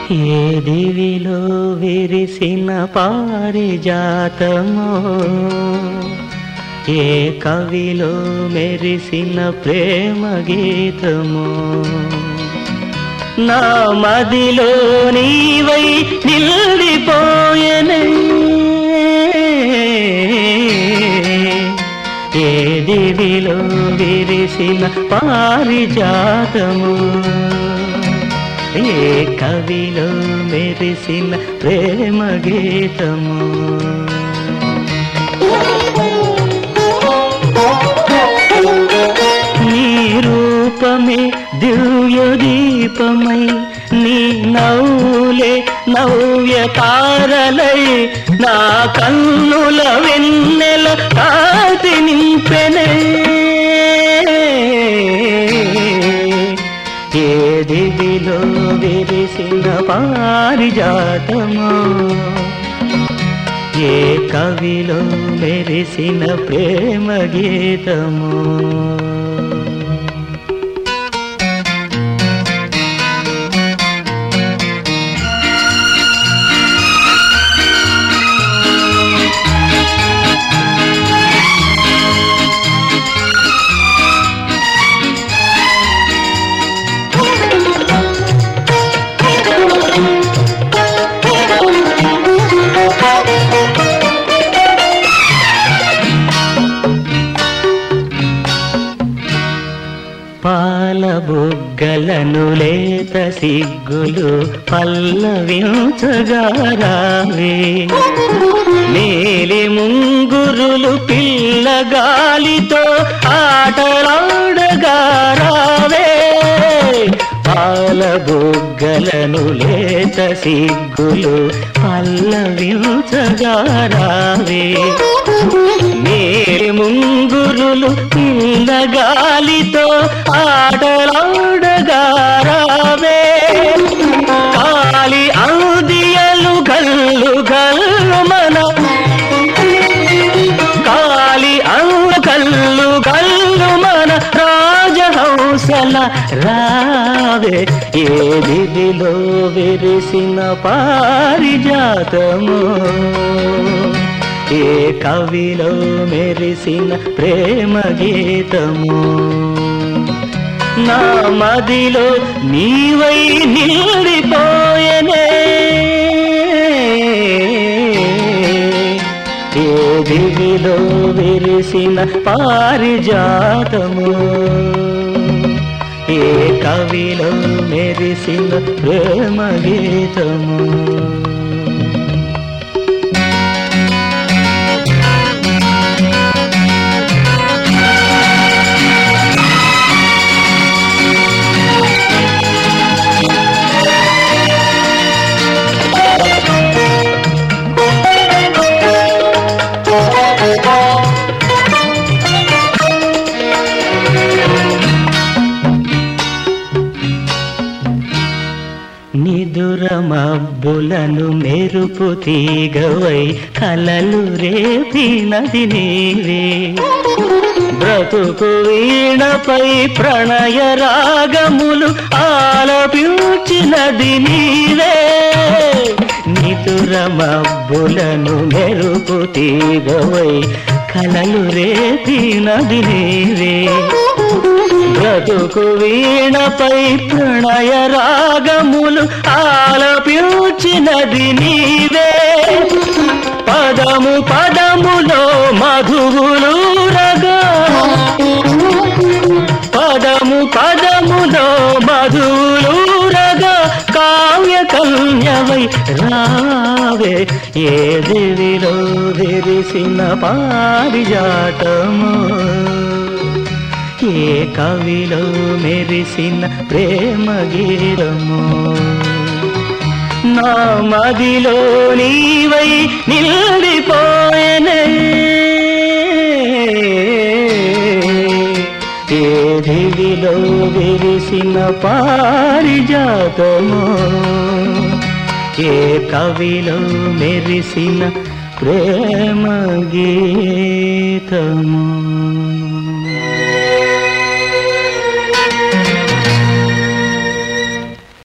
ఏ దివిలో విరిసిన పారిజాతమో ఏ కవిలో మెరిసిన ప్రేమ గీతమో నా మదిలో నీవై నిల్లిపోయనే ఏ దివిలో విరిసిన పారిజాతము ఏ కవిలో మెరిసిన ప్రేమ గీతము నీ రూపమే దివ్య దీపమై నీ నవ్వులే నవ్య తారలై నా కన్నుల వెన్నెల కాతి నింపెనే ఏ దివిలో విరిసిన పారిజాతమో ఏ కవిలో మెరిసిన ప్రేమ గీతము పాల బుగ్గలను లేత సిగ్గులు పల్లవించగారావే నీలి ముంగురులు పిల్లగాలితో ఆటలాడగారావే పాల బుగ్గలను లేత సిగ్గులు పల్లవించగారావే మేరి ముంగురులు పిల్లగాలితో ఆటలాడగారావే కాలి ఔదియలు గల్లు గల్లు మన కాలి ఔ కల్లు గల్లు మన రాజహంసల రావే ఏ దివిలో విరిసిన పారిజాతము ఏ కవిలో మెరిసిన ప్రేమ గీతము నా మదిలో నీవై నిలిపోయనే ఏ దివిలో విరిసిన పారిజాతము ఏ కవిలో మెరిసిన ప్రేమ గీతము నిదుర మబ్బులను మెరుపు తీగవై కలలు రేపినది నీవే బ్రతుకు వీణపై ప్రణయ రాగములు ఆలపించినది నీవే నిదుర మబ్బులను మెరుపు తీగవై కలలు రేపినది నీవే బ్రతుకు వీణపై ప్రణయ రాగములు ఆలపించినది నీవే పదము పదములో మధువులు రగా పదము పదములో మధువులు రగా కావ్య కన్యవై రావే ఏ దివిలో విరిసిన పారిజాటము ఏ కవిలో మెరిసిన ప్రేమ గీరము నా మదిలో నీవై నిలిపోయనే ఏ దివిలో విరిసిన పారిజాతము ఏ కవిలో మెరిసిన ప్రేమ గీతము